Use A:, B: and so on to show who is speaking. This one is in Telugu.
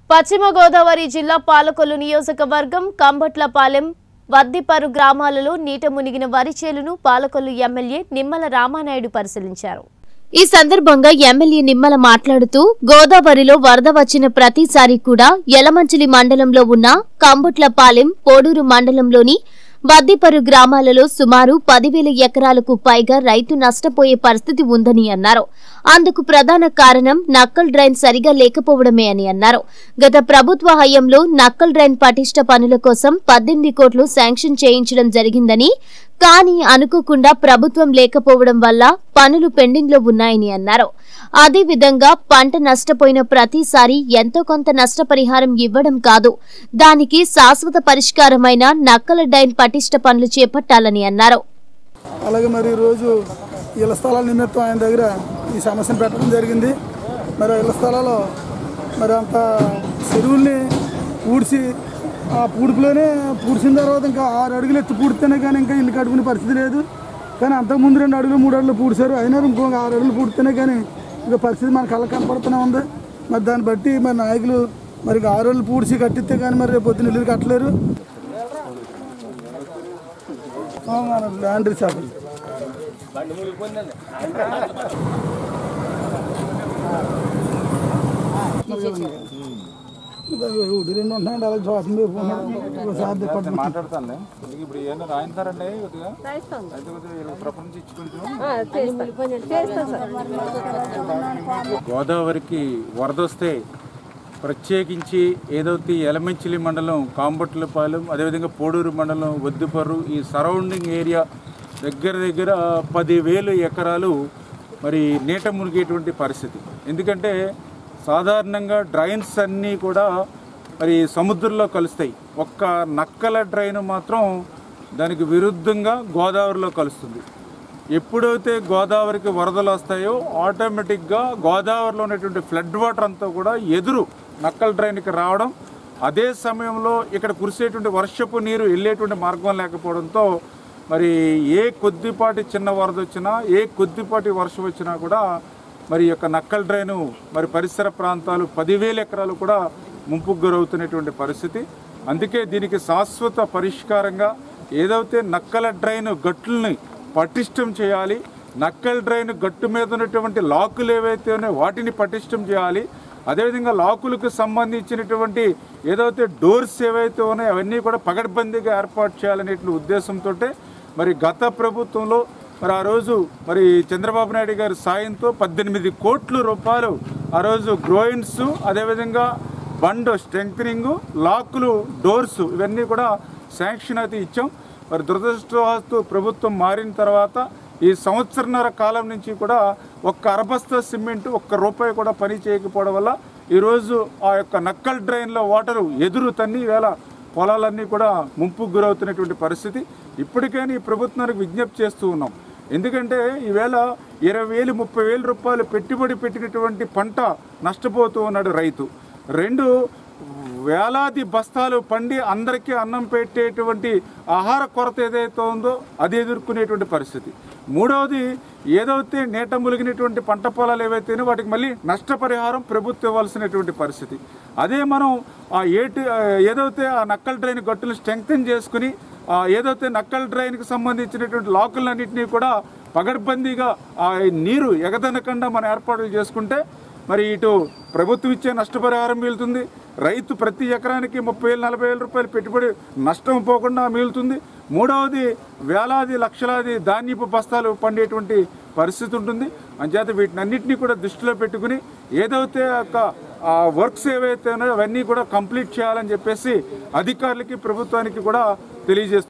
A: పశ్చిమ గోదావరి జిల్లా పాలకొల్లు నియోజకవర్గం కంబట్లపాలెం వద్దిపరు గ్రామాలలో నీట మునిగిన వరి చేలును పాలకొల్లు ఎమ్మెల్యే నిమ్మల రామానాయుడు పరిశీలించారు ఈ సందర్భంగా ఎమ్మెల్యే నిమ్మల మాట్లాడుతూ గోదావరిలో వరద వచ్చిన ప్రతిసారి కూడా యలమంచిలి మండలంలో ఉన్న కంబుట్లపాలెం పోడూరు మండలంలోని వద్దిపరు గ్రామాలలో సుమారు పదివేల ఎకరాలకు పైగా రైతు నష్టపోయే పరిస్థితి ఉందని అన్నారు అందుకు ప్రధాన కారణం నక్కల్ డ్రైన్ సరిగా లేకపోవడమే అని అన్నారు గత ప్రభుత్వ హయాంలో నక్కల్ డ్రైన్ పటిష్ట పనుల కోసం పద్దెనిమిది కోట్లు శాంక్షన్ చేయించడం జరిగిందని కానీ అనుకోకుండా ప్రభుత్వం లేకపోవడం వల్ల పనులు పెండింగ్ లో ఉన్నాయని అన్నారు అదేవిధంగా పంట నష్టపోయిన ప్రతిసారి ఎంతో కొంత నష్టపరిహారం ఇవ్వడం కాదు దానికి శాశ్వత పరిష్కారమైన నక్కల డైన్ పటిష్ట పనులు చేపట్టాలని అన్నారు
B: అలాగే మరి ఈరోజు ఇళ్ల స్థలాల నిమిత్తం ఆయన దగ్గర ఈ సమస్యను పెట్టడం జరిగింది మరి ఆ ఇళ్ల స్థలాలు మరి అంత చెరువుల్ని పూడ్చి ఆ పూడుపులోనే పూడ్చిన తర్వాత ఇంకా ఆరు అడుగులు ఎత్తు పూడితేనే కానీ ఇంకా ఇల్లు కట్టుకునే పరిస్థితి లేదు కానీ అంతకుముందు రెండు అడుగులు మూడు అడుగులు పూడ్చారు అయినా ఇంకో ఆరు అడుగులు పూడితేనే కానీ ఇంకా పరిస్థితి మన కళ్ళ కనపడుతూనే ఉంది మరి దాన్ని బట్టి మరి నాయకులు మరి ఇంకా ఆరు అడుగులు పూడ్చి కట్టిస్తే కానీ మరి రేపు పొద్దున్న ఇల్లు కట్టలేరు ఆ, మన ల్యాండ్ రీఛార్జ్ ఒకటి రెండు ఉంటున్నాయండి అలాగే శ్వాసం పెరుగుతున్నాడు ఒకసారి దిప్పటి
C: మాట్లాడతానులే మీకు ఇప్పుడు ఏమన్నా రాయిస్తారండి కొద్దిగా అయితే కొద్దిగా వీళ్ళకి ప్రపంచం ఇచ్చి కొంచెం గోదావరికి వరద వస్తే ప్రత్యేకించి ఏదైతే ఎలమంచిలి మండలం కాంబట్లపాలెం అదేవిధంగా పోడూరు మండలం వద్దుపర్రు ఈ సరౌండింగ్ ఏరియా దగ్గర దగ్గర పదివేలు ఎకరాలు మరి నీట మునిగేటువంటి పరిస్థితి ఎందుకంటే సాధారణంగా డ్రైన్స్ అన్నీ కూడా మరి సముద్రంలో కలుస్తాయి ఒక్క నక్కల డ్రైన్ మాత్రం దానికి విరుద్ధంగా గోదావరిలో కలుస్తుంది ఎప్పుడైతే గోదావరికి వరదలు వస్తాయో ఆటోమేటిక్గా గోదావరిలో ఉన్నటువంటి ఫ్లడ్ వాటర్ అంతా కూడా ఎదురు నక్కల డ్రైన్కి రావడం అదే సమయంలో ఇక్కడ కురిసేటువంటి వర్షపు నీరు వెళ్ళేటువంటి మార్గం లేకపోవడంతో మరి ఏ కొద్దిపాటి చిన్న వరద వచ్చినా ఏ కొద్దిపాటి వర్షం వచ్చినా కూడా మరి ఈ యొక్క నక్కల డ్రైను మరి పరిసర ప్రాంతాలు పదివేల ఎకరాలు కూడా ముంపుకు గురవుతున్నటువంటి పరిస్థితి అందుకే దీనికి శాశ్వత పరిష్కారంగా ఏదైతే నక్కల డ్రైన్ గట్లని పటిష్టం చేయాలి నక్కల డ్రైన్ గట్టు మీద ఉన్నటువంటి లాకులు ఏవైతే ఉన్నాయో వాటిని పటిష్టం చేయాలి అదేవిధంగా లాకులకు సంబంధించినటువంటి ఏదైతే డోర్స్ ఏవైతే ఉన్నాయో అవన్నీ కూడా పగడ్బందీగా ఏర్పాటు చేయాలనేటువంటి ఉద్దేశంతో మరి గత ప్రభుత్వంలో మరి ఆ రోజు మరి చంద్రబాబు నాయుడు గారి సాయంతో పద్దెనిమిది కోట్ల రూపాయలు ఆ రోజు గ్రోయిన్స్ అదేవిధంగా బండ్ స్ట్రెంగ్ లాకులు డోర్స్ ఇవన్నీ కూడా శాంక్షన్ అయితే ఇచ్చాం మరి దురదృష్టవస్తు ప్రభుత్వం మారిన తర్వాత ఈ సంవత్సరన్నర కాలం నుంచి కూడా ఒక్క అరబస్తా సిమెంట్ ఒక్క రూపాయి కూడా పని చేయకపోవడం వల్ల ఈరోజు ఆ యొక్క నక్కల్ డ్రైన్లో వాటరు ఎదురు తన్ని వేళ పొలాలన్నీ కూడా ముంపుకు గురవుతున్నటువంటి పరిస్థితి ఇప్పటికైనా ఈ ప్రభుత్వానికి విజ్ఞప్తి చేస్తూ ఉన్నాం ఎందుకంటే ఈవేళ ఇరవై వేలు ముప్పై వేల రూపాయలు పెట్టుబడి పెట్టినటువంటి పంట నష్టపోతూ ఉన్నాడు రైతు రెండు వేలాది బస్తాలు పండి అందరికీ అన్నం పెట్టేటువంటి ఆహార కొరత ఏదైతే ఉందో అది ఎదుర్కొనేటువంటి పరిస్థితి మూడవది ఏదైతే నీట ములిగినటువంటి పంట పొలాలు ఏవైతేనో వాటికి మళ్ళీ నష్టపరిహారం ప్రభుత్వం ఇవ్వాల్సినటువంటి పరిస్థితి అదే మనం ఆ ఏటి ఆ ఏదైతే ఆ నక్కల్ డ్రైన్ గట్టును స్ట్రెంగ్తన్ చేసుకుని ఆ ఏదైతే నక్కల్ డ్రైన్కి సంబంధించినటువంటి లాకులన్నింటినీ కూడా పగడ్బందీగా ఆ నీరు ఎగదనకుండా మనం ఏర్పాట్లు చేసుకుంటే మరి ఇటు ప్రభుత్వం ఇచ్చే నష్టపరిహారం మిగులుతుంది రైతు ప్రతి ఎకరానికి ముప్పై వేలు నలభై వేల రూపాయలు పెట్టుబడి నష్టం పోకుండా మిగులుతుంది మూడవది వేలాది లక్షలాది ధాన్యపు బస్తాలు పండేటువంటి పరిస్థితి ఉంటుంది అంచేత వీటినన్నింటినీ కూడా దృష్టిలో పెట్టుకుని ఏదైతే యొక్క ఆ వర్క్స్ ఏవైతే ఉన్నాయో అవన్నీ కూడా కంప్లీట్ చేయాలని చెప్పేసి అధికారులకి ప్రభుత్వానికి కూడా తెలియజేస్తుంది